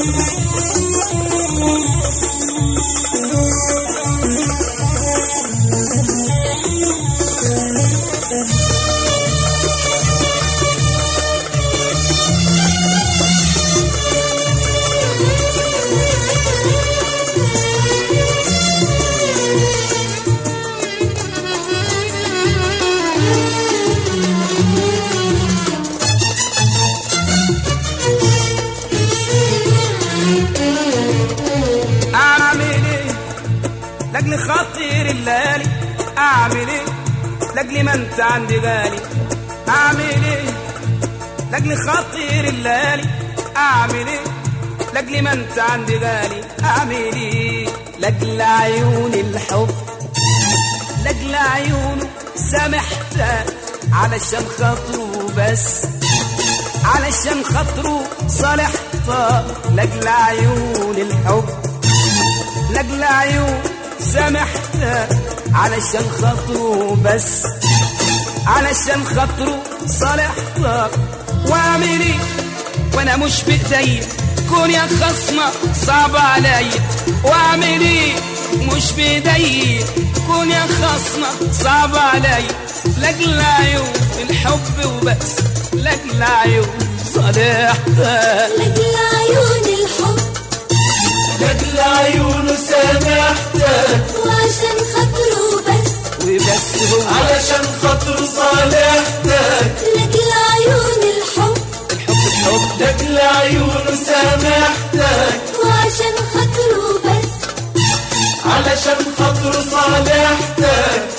اعمل ايه لاجل خاطر الليالي اعمل ايه لاجل ما انت عندي غالي اعمل ايه لاجل خاطر الليالي اعمل ايه لاجل ما انت عندي غالي اعمل ايه لاجل عيون الحب لاجل عيونه سامحتك علشان خاطره بس علشان خاطره صالحتك لاجل عيون الحب لاجل عيون سامحتك علشان خاطره بس علشان خاطره صالحتك واعمل ايه وانا مش بايديا كون يا خصمة صعب عليا واعمل ايه مش بايديا كون يا خصمة صعب عليا لاجل عيون الحب وبس لاجل عيون صالحتك لجل عيون الحب لاجل عيونه سامحتك وعشان خاطره بس وبس هو علشان خاطر صالحتك لجل عيون الحب الحب الحب لاجل عيونه سامحتك وعشان خاطره بس علشان خاطر صالحتك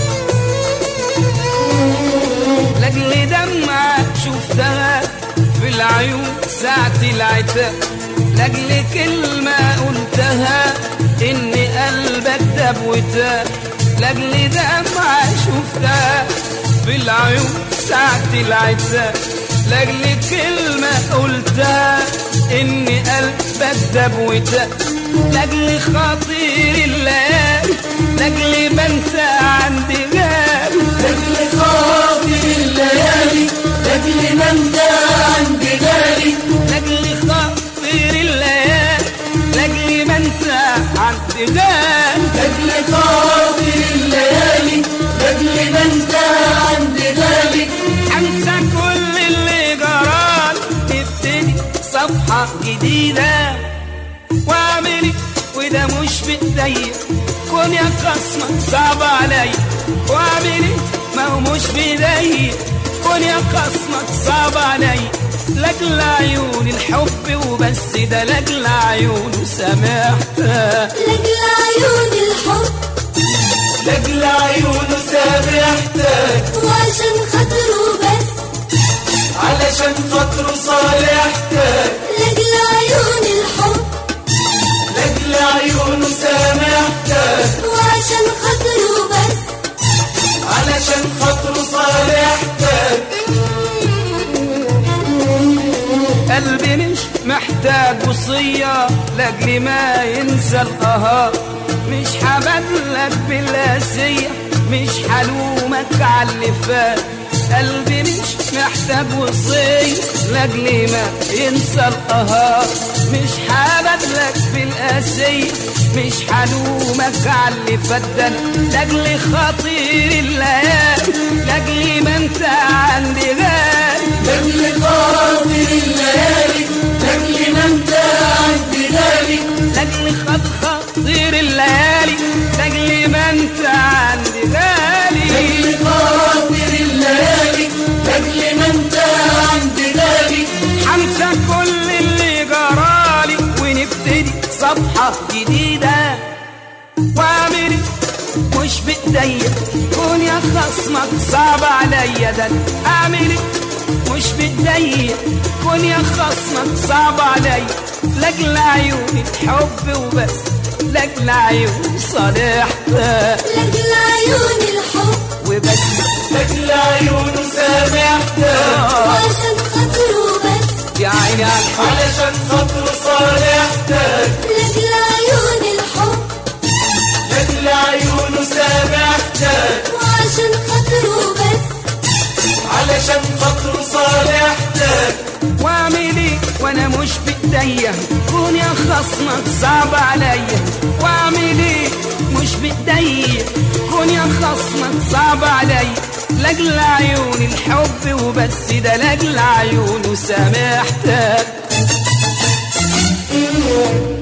لاجل دمعة شفتها في العيون ساعة العتاب لاجل كلمة قلتها إن قلبك داب وتاب لاجل دمعة شفتها في العيون ساعة العتاب لاجل كلمة قلتها إن قلبك داب وتاب لاجل خاطر الليالي لاجل ما انت عندي غالي لاجل خاطر الليالي لاجل ما انت عندي غالي لاجل خاطر الليالي لاجل ما انت عندي غالي لاجل خاطر الليالي لاجل ما انت عندي غالي انسى كل اللي جرالي نبتدي صفحة جديدة واعملي وده مش بايديا كون يا قسمة صعب عليا واعملي ما هو مش بايديا كون يا قسمة صعب عليا لاجل عيون الحب وبس ده لاجل عيون سامحتك لجل عيون الحب لاجل عيونه سامحتك وعشان خاطره بس علشان خاطره صالحتك لجل عيون الحب لاجل عيونه سامحتك وعشان خاطره بس علشان خاطره صالحتك قلبي مش محتاج وصية لاجل ما ينسى القهار مش هبدلك بالقاسية مش هلومك على اللي فات قلبي مش محتاج وصية لاجل ما ينسى القهار مش هبدلك بالقاسية مش هلومك على اللي فات ده لاجل خاطر الليالي لاجل ما انت عندي غالي لاجل خاطر الليالي لاجل ما انت عندي غالي لاجل خاطر خاطر الليالي لاجل ما انت عندي غالي لاجل خاطر الليالي لاجل ما انت عندي غالي حنسى كل اللي جرالي ونبتدي صفحة جديدة واعملي مش بايديا كون يا خصمك صعب عليا ده اعملي مش بايديا كون يا خصمك صعب عليا لاجل عيوني حب وبس لاجل عيوني صالحتك لجل عيون الحب وبس لاجل عيونه سامحتك وعشان خاطره بس يا عيني على الحب علشان خاطره صالحتك لجل عيون الحب لاجل عيونه سامحتك وعشان خاطره بس علشان خاطره صالحتك واعملي وانا مش بايديا بايديا كون يا خصمك صعب عليا واعمل ايه مش بايديا كون يا خصمك صعب عليا لاجل عيون الحب وبس ده لاجل عيونه سامحتك